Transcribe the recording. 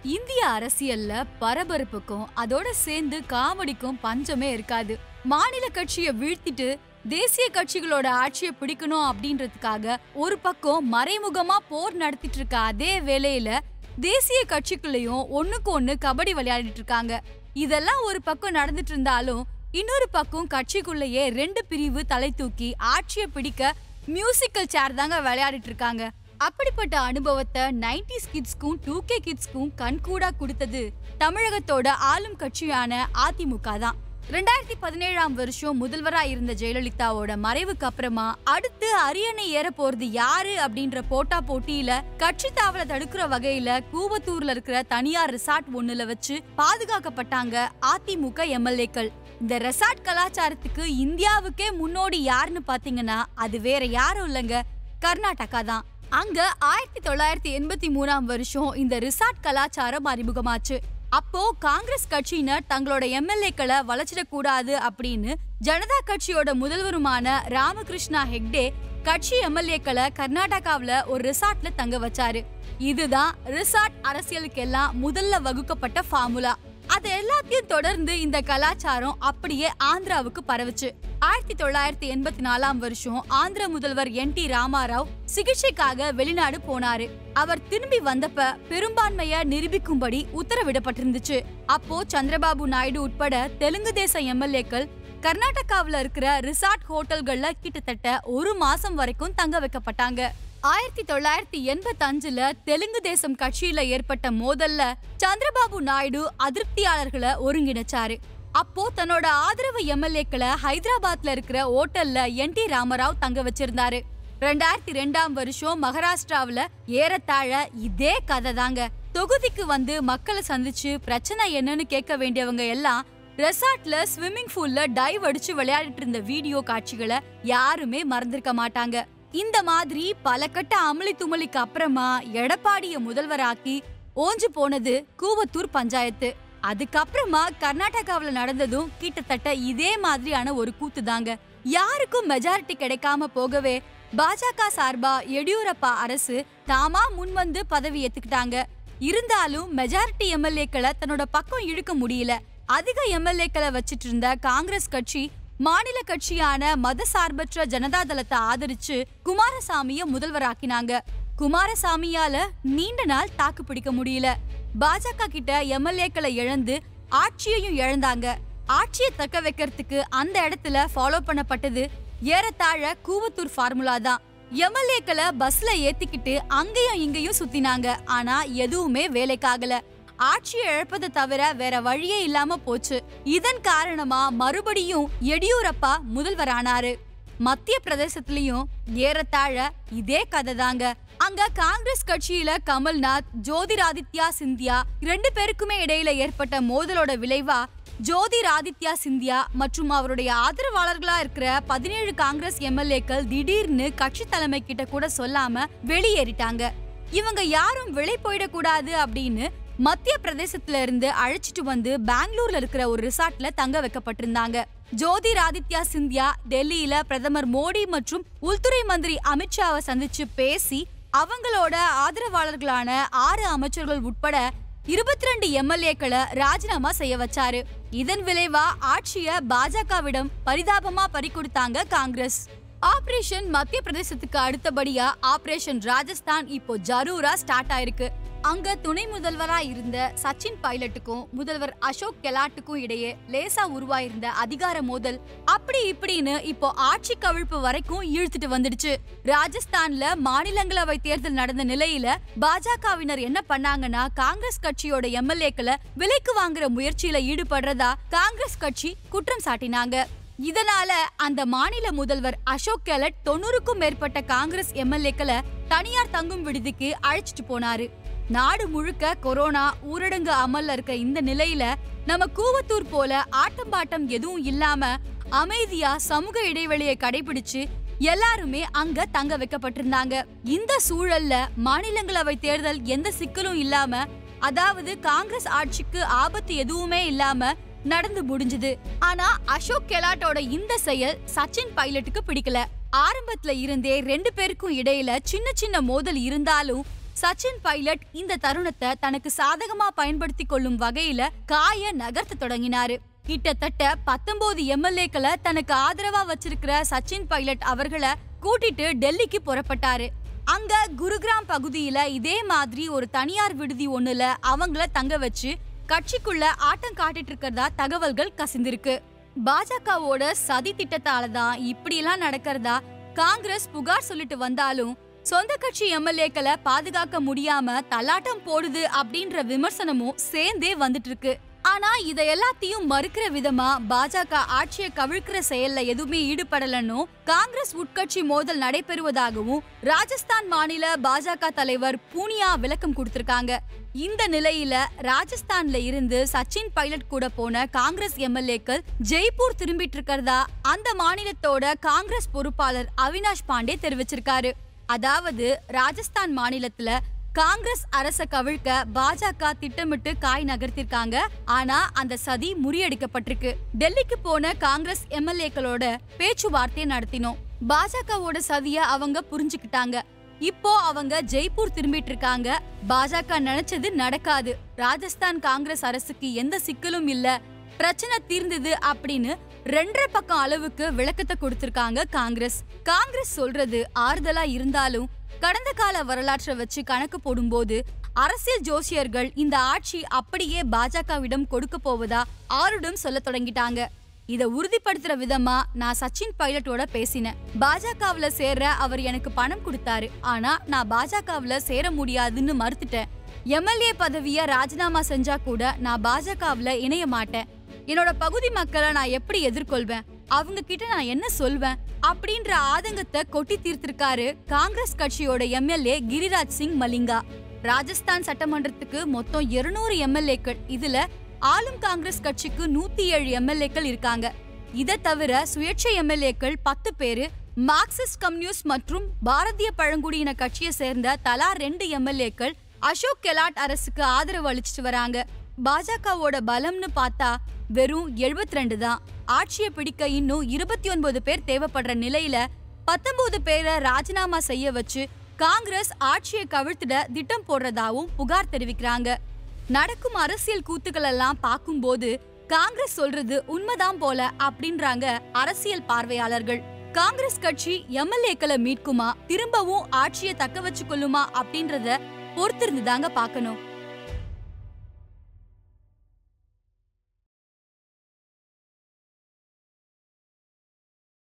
இந்திய அரசியல்ல பரபரப்புக்கும் அதோட சேர்ந்து காமெடிக்கும் பஞ்சமே இருக்காது மாநில கட்சியை வீழ்த்திட்டு தேசிய கட்சிகளோட ஆட்சியை பிடிக்கணும் அப்படின்றதுக்காக ஒரு பக்கம் மறைமுகமா போர் நடத்திட்டு இருக்க அதே வேளையில தேசிய கட்சிக்குள்ளேயும் ஒண்ணுக்கு ஒண்ணு கபடி விளையாடிட்டு இருக்காங்க இதெல்லாம் ஒரு பக்கம் நடந்துட்டு இருந்தாலும் இன்னொரு பக்கம் கட்சிக்குள்ளேயே ரெண்டு பிரிவு தலை தூக்கி ஆட்சியை பிடிக்க மியூசிக்கல் சேர் தாங்க விளையாடிட்டு இருக்காங்க அப்படிப்பட்ட அனுபவத்தை நைன்டிஸ் கிட்ஸ்க்கும் டூ கே கிட்ஸ்க்கும் கண்கூடா கொடுத்தது தமிழகத்தோட ஆளும் கட்சியான அதிமுக தான் ரெண்டாயிரத்தி பதினேழாம் வருஷம் முதல்வரா இருந்த ஜெயலலிதாவோட மறைவுக்கு அப்புறமா அடுத்து அரியணை ஏற போறது யாரு அப்படின்ற போட்டா போட்டியில கட்சி தாவல தடுக்கிற வகையில கூவத்தூர்ல இருக்கிற தனியார் ரிசார்ட் ஒண்ணுல வச்சு பாதுகாக்கப்பட்டாங்க அதிமுக எம்எல்ஏக்கள் இந்த ரெசார்ட் கலாச்சாரத்துக்கு இந்தியாவுக்கே முன்னோடி யாருன்னு பாத்தீங்கன்னா அது வேற யாரும் இல்லைங்க கர்நாடகா தான் அங்க ஆயிரத்தி தொள்ளாயிரத்தி எண்பத்தி மூணாம் வருஷம் இந்த ரிசார்ட் கலாச்சாரம் அறிமுகமாச்சு அப்போ காங்கிரஸ் கட்சியினர் தங்களோட எம்எல்ஏக்களை வளச்சிடக் கூடாது அப்படின்னு ஜனதா கட்சியோட முதல்வருமான ராமகிருஷ்ணா ஹெக்டே கட்சி எம்எல்ஏக்களை கர்நாடகாவுல ஒரு ரிசார்ட்ல தங்க வச்சாரு இதுதான் ரிசார்ட் அரசியலுக்கெல்லாம் முதல்ல வகுக்கப்பட்ட ஃபார்முலா அது எல்லாத்தையும் தொடர்ந்து இந்த கலாச்சாரம் அப்படியே ஆந்திராவுக்கு பரவுச்சு ஆயிரத்தி தொள்ளாயிரத்தி எண்பத்தி நாலாம் வருஷம் ஆந்திர முதல்வர் என் டி ராமாராவ் சிகிச்சைக்காக வெளிநாடு போனாரு அவர் திரும்பி வந்தப்ப பெரும்பான்மைய நிரூபிக்கும்படி உத்தரவிடப்பட்டிருந்துச்சு அப்போ சந்திரபாபு நாயுடு உட்பட தெலுங்கு தேச எம்எல்ஏக்கள் கர்நாடகாவுல இருக்கிற ரிசார்ட் ஹோட்டல்கள்ல கிட்டத்தட்ட ஒரு மாசம் வரைக்கும் தங்க வைக்கப்பட்டாங்க ஆயிரத்தி தொள்ளாயிரத்தி எண்பத்தி அஞ்சுல தெலுங்கு தேசம் கட்சியில ஏற்பட்ட மோதல்ல சந்திரபாபு நாயுடு அதிருப்தியாளர்களை ஒருங்கிணைச்சாரு அப்போ தன்னோட ஆதரவு எம்எல்ஏக்களை ஹைதராபாத்ல இருக்கிற ஓட்டல்ல என் டி ராமராவ் தங்க வச்சிருந்தாரு ரெண்டாயிரத்தி ரெண்டாம் வருஷம் மகாராஷ்டிராவுல ஏறத்தாழ இதே கதை தாங்க தொகுதிக்கு வந்து மக்களை சந்திச்சு பிரச்சனை என்னன்னு கேட்க வேண்டியவங்க எல்லாம் ரெசார்ட்ல ஸ்விம்மிங் பூல்ல டைவ் அடிச்சு விளையாடிட்டு இருந்த வீடியோ காட்சிகளை யாருமே மறந்திருக்க மாட்டாங்க இந்த மாதிரி பல கட்ட அமளி துமளிக்கு அப்புறமா எடப்பாடிய முதல்வராக்கி ஓஞ்சு போனது கூவத்தூர் பஞ்சாயத்து அதுக்கப்புறமா கர்நாடகாவுல நடந்ததும் கிட்டத்தட்ட இதே மாதிரியான ஒரு கூத்து தாங்க யாருக்கும் மெஜாரிட்டி கிடைக்காம போகவே பாஜக சார்பா எடியூரப்பா அரசு தாமா முன்வந்து பதவி ஏத்துக்கிட்டாங்க இருந்தாலும் மெஜாரிட்டி எம்எல்ஏக்களை தன்னோட பக்கம் இழுக்க முடியல அதிக எம்எல்ஏக்களை வச்சிட்டு இருந்த காங்கிரஸ் கட்சி மாநில கட்சியான மத சார்பற்ற ஜனதாதளத்தை ஆதரிச்சு குமாரசாமிய முதல்வராக்கினாங்க குமாரசாமியால நீண்ட நாள் தாக்கு பிடிக்க முடியல பாஜக கிட்ட எம்எல்ஏக்களை இழந்து ஆட்சியையும் இழந்தாங்க ஆட்சியை தக்க வைக்கிறதுக்கு அந்த இடத்துல ஃபாலோ பண்ணப்பட்டது ஏறத்தாழ கூவத்தூர் ஃபார்முலா தான் எம்எல்ஏக்களை பஸ்ல ஏத்திக்கிட்டு அங்கேயும் இங்கேயும் சுத்தினாங்க ஆனா எதுவுமே வேலைக்காகல ஆட்சியை இழப்பதை தவிர வேற வழியே இல்லாம போச்சு இதன் காரணமா மறுபடியும் எடியூரப்பா முதல்வரானாரு மத்திய பிரதேசத்திலயும் ஏறத்தாழ இதே கதை தாங்க அங்க காங்கிரஸ் கட்சியில கமல்நாத் ஜோதிராதித்யா சிந்தியா ரெண்டு பேருக்குமே இடையில ஏற்பட்ட மோதலோட விளைவா ஜோதிராதித்யா சிந்தியா மற்றும் அவருடைய ஆதரவாளர்களா இருக்கிற பதினேழு காங்கிரஸ் எம்எல்ஏக்கள் திடீர்னு கட்சி தலைமை கிட்ட கூட சொல்லாம வெளியேறிட்டாங்க இவங்க யாரும் விலை போயிடக்கூடாது அப்படின்னு மத்திய பிரதேசத்துல இருந்து அழைச்சிட்டு வந்து பெங்களூர்ல இருக்கிற ஒரு ரிசார்ட்ல தங்க வைக்கப்பட்டிருந்தாங்க ஜோதிராதித்யா சிந்தியா டெல்லியில பிரதமர் மோடி மற்றும் உள்துறை மந்திரி அமித்ஷாவை சந்திச்சு பேசி அவங்களோட ஆதரவாளர்களான ஆறு அமைச்சர்கள் உட்பட இருபத்தி ரெண்டு எம்எல்ஏக்களை ராஜினாமா செய்ய வச்சாரு இதன் விளைவா ஆட்சிய பாஜகவிடம் பரிதாபமா பறிகொடுத்தாங்க காங்கிரஸ் ஆபரேஷன் மத்திய பிரதேசத்துக்கு அடுத்தபடியா ஆபரேஷன் ராஜஸ்தான் இப்போ ஜரூரா ஸ்டார்ட் ஆயிருக்கு அங்க துணை முதல்வரா இருந்த சச்சின் பைலட்டுக்கும் முதல்வர் அசோக் கெலாட்டுக்கும் இடையே லேசா உருவாயிருந்த அதிகார மோதல் அப்படி இப்படின்னு இப்போ ஆட்சி கவிழ்ப்பு வரைக்கும் இழுத்துட்டு வந்துடுச்சு ராஜஸ்தான்ல மாநிலங்களவை தேர்தல் நடந்த நிலையில பாஜகவினர் என்ன பண்ணாங்கன்னா காங்கிரஸ் கட்சியோட எம்எல்ஏக்களை விலைக்கு வாங்குற முயற்சியில ஈடுபடுறதா காங்கிரஸ் கட்சி குற்றம் சாட்டினாங்க இதனால அந்த மாநில முதல்வர் அசோக் கெலட் தொண்ணூறுக்கும் மேற்பட்ட காங்கிரஸ் எம்எல்ஏக்களை தனியார் தங்கும் விடுதிக்கு அழைச்சிட்டு போனாரு நாடு முழுக்க கொரோனா ஊரடங்கு அமல்ல இருக்க இந்த நிலையில நம்ம கூவத்தூர் போல ஆட்டம் பாட்டம் எதுவும் இல்லாம அமைதியா சமூக இடைவெளியை கடைபிடிச்சு எல்லாருமே அங்க தங்க வைக்கப்பட்டிருந்தாங்க இந்த சூழல்ல மாநிலங்களவை தேர்தல் எந்த சிக்கலும் இல்லாம அதாவது காங்கிரஸ் ஆட்சிக்கு ஆபத்து எதுவுமே இல்லாம நடந்து முடிஞ்சது ஆனா அசோக் கெலாட்டோட இந்த செயல் சச்சின் பைலட்டுக்கு பிடிக்கல ஆரம்பத்துல இருந்தே ரெண்டு பேருக்கும் இடையில சின்ன சின்ன மோதல் இருந்தாலும் சச்சின் பைலட் இந்த தருணத்தை தனக்கு சாதகமா பயன்படுத்தி கொள்ளும் வகையில காய நகர்த்த தொடங்கினாரு கிட்டத்தட்ட பத்தொன்பது எம்எல்ஏக்களை தனக்கு ஆதரவா வச்சிருக்கிற சச்சின் பைலட் அவர்களை கூட்டிட்டு டெல்லிக்கு புறப்பட்டாரு அங்க குருகிராம் பகுதியில இதே மாதிரி ஒரு தனியார் விடுதி ஒண்ணுல அவங்கள தங்க வச்சு கட்சிக்குள்ள ஆட்டம் காட்டிட்டு இருக்கிறதா தகவல்கள் கசிந்திருக்கு பாஜகவோட சதி திட்டத்தால தான் இப்படி எல்லாம் நடக்கிறதா காங்கிரஸ் புகார் சொல்லிட்டு வந்தாலும் சொந்த கட்சி எம்எல்ஏக்களை பாதுகாக்க முடியாம தள்ளாட்டம் போடுது அப்படின்ற விமர்சனமும் சேர்ந்தே வந்துட்டு இருக்கு ஆனா இத எல்லாத்தையும் மறுக்கிற விதமா பாஜக ஆட்சியை கவிழ்க்கிற செயல்ல எதுவுமே ஈடுபடலன்னு காங்கிரஸ் உட்கட்சி மோதல் நடைபெறுவதாகவும் ராஜஸ்தான் மாநில பாஜக தலைவர் பூனியா விளக்கம் கொடுத்திருக்காங்க இந்த நிலையில ராஜஸ்தான்ல இருந்து சச்சின் பைலட் கூட போன காங்கிரஸ் எம்எல்ஏக்கள் ஜெய்ப்பூர் திரும்பிட்டு இருக்கிறதா அந்த மாநிலத்தோட காங்கிரஸ் பொறுப்பாளர் அவினாஷ் பாண்டே தெரிவிச்சிருக்காரு அதாவது ராஜஸ்தான் மாநிலத்துல காங்கிரஸ் அரச கவிழ்க்க பாஜக திட்டமிட்டு காய் நகர்த்திருக்காங்க ஆனா அந்த சதி முறியடிக்கப்பட்டிருக்கு டெல்லிக்கு போன காங்கிரஸ் எம்எல்ஏக்களோட பேச்சுவார்த்தை நடத்தினோம் பாஜகவோட சதிய அவங்க புரிஞ்சுக்கிட்டாங்க இப்போ அவங்க ஜெய்ப்பூர் திரும்பிட்டு இருக்காங்க பாஜக நினைச்சது நடக்காது ராஜஸ்தான் காங்கிரஸ் அரசுக்கு எந்த சிக்கலும் இல்ல பிரச்சனை தீர்ந்தது அப்படின்னு ரெண்டரை பக்கம் அளவுக்கு விளக்கத்தை கொடுத்திருக்காங்க காங்கிரஸ் காங்கிரஸ் சொல்றது ஆறுதலா இருந்தாலும் கடந்த கால வரலாற்றை வச்சு கணக்கு போடும்போது அரசியல் ஜோசியர்கள் இந்த ஆட்சி அப்படியே பாஜகவிடம் கொடுக்க போவதா ஆருடம் சொல்ல தொடங்கிட்டாங்க இத உறுதிப்படுத்துற விதமா நான் சச்சின் பைலட்டோட பேசினேன் பாஜகவுல சேர அவர் எனக்கு பணம் கொடுத்தாரு ஆனா நான் பாஜகவுல சேர முடியாதுன்னு மறுத்துட்டேன் எம்எல்ஏ பதவிய ராஜினாமா செஞ்சா கூட நான் பாஜகவுல இணைய மாட்டேன் என்னோட பகுதி மக்களை நான் எப்படி எதிர்கொள்வேன் அவங்க கிட்ட நான் என்ன சொல்வேன் அப்படின்ற ஆதங்கத்தை கொட்டி தீர்த்திருக்காரு காங்கிரஸ் கட்சியோட எம்எல்ஏ கிரிராஜ் சிங் மலிங்கா ராஜஸ்தான் சட்டமன்றத்துக்கு மொத்தம் 200 எம்எல்ஏக்கள் இதுல ஆளும் காங்கிரஸ் கட்சிக்கு நூத்தி ஏழு எம்எல்ஏக்கள் இருக்காங்க இதை தவிர சுயேட்சை எம்எல்ஏக்கள் பத்து பேரு மார்க்சிஸ்ட் கம்யூனிஸ்ட் மற்றும் பாரதிய பழங்குடியின கட்சியை சேர்ந்த தலா ரெண்டு எம்எல்ஏக்கள் அசோக் கெலாட் அரசுக்கு ஆதரவு அளிச்சிட்டு வராங்க பாஜகவோட பலம்னு பார்த்தா வெறும் 72 தான் ஆட்சியை பிடிக்க இன்னும் இருபத்தி ஒன்பது பேர் தேவைப்படுற நிலையில பத்தொன்பது பேரை ராஜினாமா செய்ய வச்சு காங்கிரஸ் ஆட்சியை கவிழ்த்திட திட்டம் போடுறதாவும் புகார் தெரிவிக்கிறாங்க நடக்கும் அரசியல் கூத்துக்கள் எல்லாம் பார்க்கும்போது காங்கிரஸ் சொல்றது உண்மைதான் போல அப்படின்றாங்க அரசியல் பார்வையாளர்கள் காங்கிரஸ் கட்சி எம்எல்ஏக்களை மீட்குமா திரும்பவும் ஆட்சியை தக்க வச்சு கொள்ளுமா அப்படின்றத பொறுத்திருந்து தாங்க பார்க்கணும்